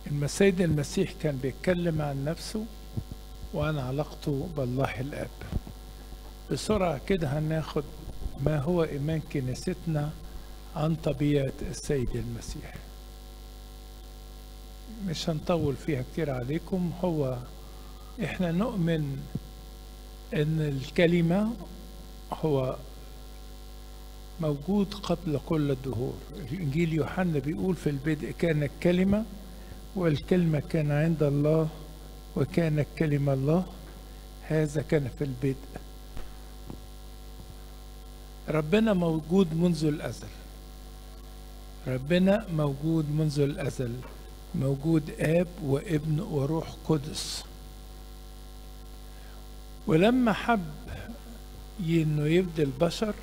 السيد المسيح كان بيتكلم عن نفسه وعن علاقته بالله الآب بسرعة كده هناخد ما هو إيمان كنيستنا عن طبيعة السيد المسيح مش هنطول فيها كتير عليكم هو احنا نؤمن ان الكلمة هو موجود قبل كل الدهور الانجيل يوحنا بيقول في البدء كان الكلمة والكلمة كان عند الله وكان الكلمة الله هذا كان في البدء ربنا موجود منذ الأزل ربنا موجود منذ الأزل موجود آب وابن وروح قدس ولما حب انه يبدي البشر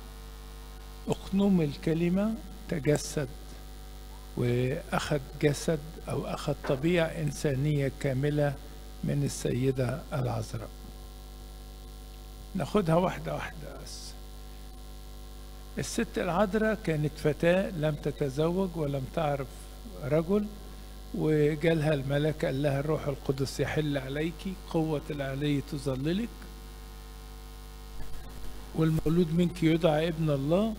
اقنوم الكلمة تجسد واخذ جسد او اخذ طبيعة انسانية كاملة من السيدة العذراء ناخدها واحدة واحدة بس الست العذراء كانت فتاة لم تتزوج ولم تعرف رجل وجالها الملاك قال لها الروح القدس يحل عليك قوة العلي تظللك والمولود منك يدعى ابن الله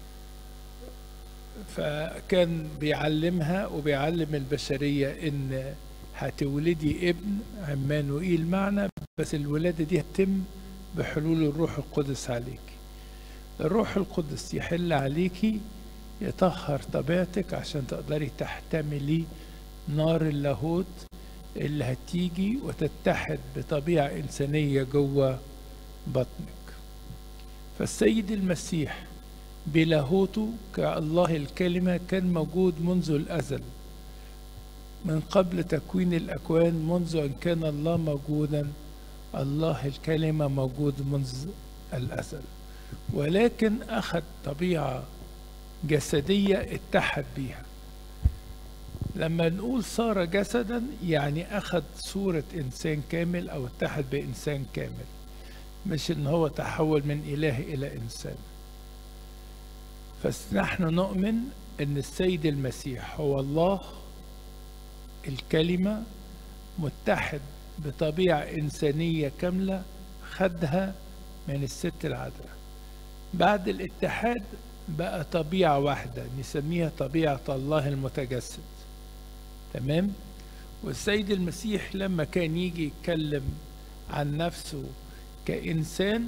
فكان بيعلمها وبيعلم البشرية ان هتولدي ابن عمانوئيل معنا بس الولادة دي هتتم بحلول الروح القدس عليك الروح القدس يحل عليكي يطهر طبيعتك عشان تقدري تحتملي نار اللاهوت اللي هتيجي وتتحد بطبيعة إنسانية جوه بطنك فالسيد المسيح بلاهوته كالله الكلمة كان موجود منذ الأزل من قبل تكوين الأكوان منذ أن كان الله موجودا الله الكلمة موجود منذ الأزل ولكن أخذ طبيعة جسدية اتحد بيها لما نقول صار جسدا يعني أخذ صورة إنسان كامل أو اتحد بإنسان كامل مش إن هو تحول من إله إلى إنسان فنحن نؤمن أن السيد المسيح هو الله الكلمة متحد بطبيعة إنسانية كاملة خدها من الست العذراء بعد الاتحاد بقى طبيعة واحدة نسميها طبيعة الله المتجسد تمام والسيد المسيح لما كان يجي يتكلم عن نفسه كإنسان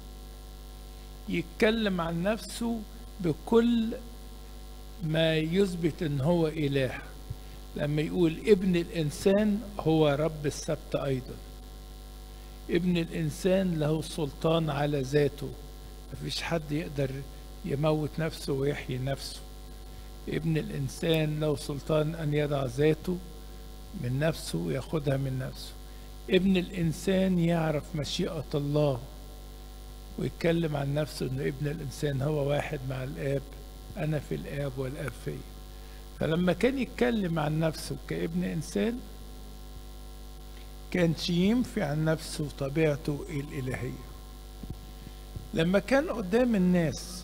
يتكلم عن نفسه بكل ما يثبت ان هو اله لما يقول ابن الانسان هو رب السبت ايضا ابن الانسان له سلطان على ذاته مفيش حد يقدر يموت نفسه ويحيي نفسه ابن الانسان له سلطان ان يضع ذاته من نفسه وياخدها من نفسه ابن الانسان يعرف مشيئه الله ويتكلم عن نفسه انه ابن الانسان هو واحد مع الاب انا في الاب والاب فيا فلما كان يتكلم عن نفسه كابن انسان كان ينفي عن نفسه طبيعته الالهيه لما كان قدام الناس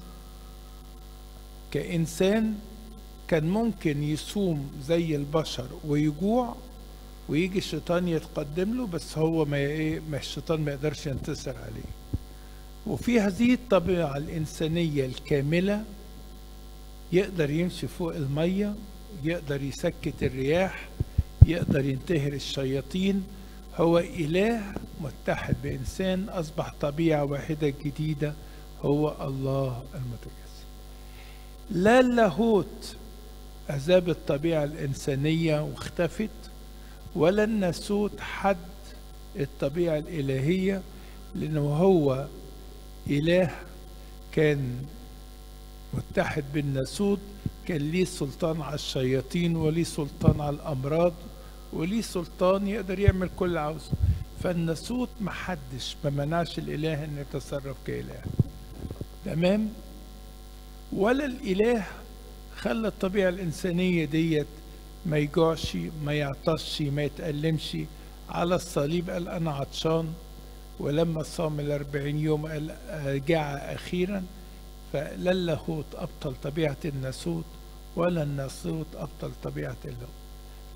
كانسان كان ممكن يصوم زي البشر ويجوع ويجي الشيطان يتقدم له بس هو ما ايه ما الشيطان ما يقدرش ينتصر عليه وفي هذه الطبيعة الإنسانية الكاملة يقدر يمشي فوق المية يقدر يسكت الرياح يقدر ينتهر الشياطين هو إله متحد بإنسان أصبح طبيعة واحدة جديدة هو الله المتجسد لا اللاهوت أذاب الطبيعة الإنسانية واختفت ولا الناسوت حد الطبيعة الإلهية لأنه هو إله كان متحد بالناسوت كان ليه سلطان على الشياطين وليه سلطان على الأمراض وليه سلطان يقدر يعمل كل اللي عاوزه فالناسوت محدش ما منعش الإله أن يتصرف كإله تمام ولا الإله خلى الطبيعة الإنسانية ديت ما يجوعش ما يعطش ما يتألمش على الصليب قال أنا عطشان ولما صام الأربعين يوم قال جاع أخيرا فلا اللاهوت أبطل طبيعة الناسوت ولا الناسوت أبطل طبيعة اللاهوت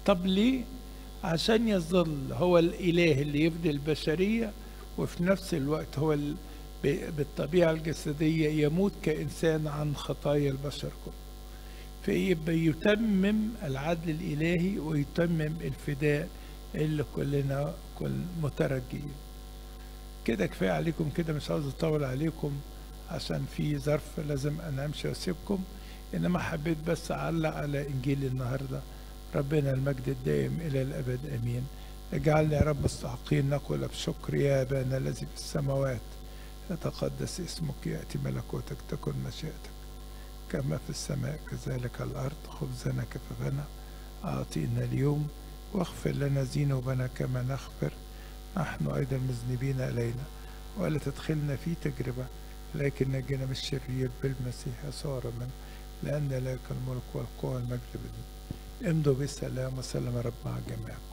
طب ليه عشان يظل هو الاله اللي يفدي البشريه وفي نفس الوقت هو ال... ب- بالطبيعه الجسديه يموت كانسان عن خطايا البشر كله فيبقى يتمم العدل الالهي ويتمم الفداء اللي كلنا كل مترجين كده كفايه عليكم كده مش عاوز اطول عليكم عشان في ظرف لازم انا امشي واسيبكم انما حبيت بس اعلق على انجيل النهارده ربنا المجد الدائم الى الابد امين اجعلني يا رب مستحقين نقول بشكر يا ابانا الذي في السماوات يتقدس اسمك ياتي ملكوتك تكن مشيئتك كما في السماء كذلك الارض خبزنا كفافنا اعطينا اليوم واغفر لنا ذنوبنا كما نغفر نحن ايضا مذنبين الينا ولا تدخلنا في تجربه لكن نجينا من الشرير بالمسيح يسوع من لأن لك الملك والقوة والمجد بالله امضوا بالسلام وسلم رب مع جميعكم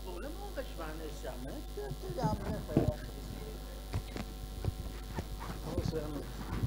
بقول مو بشبع ناس يا عم يا عم يا اخي هو سامي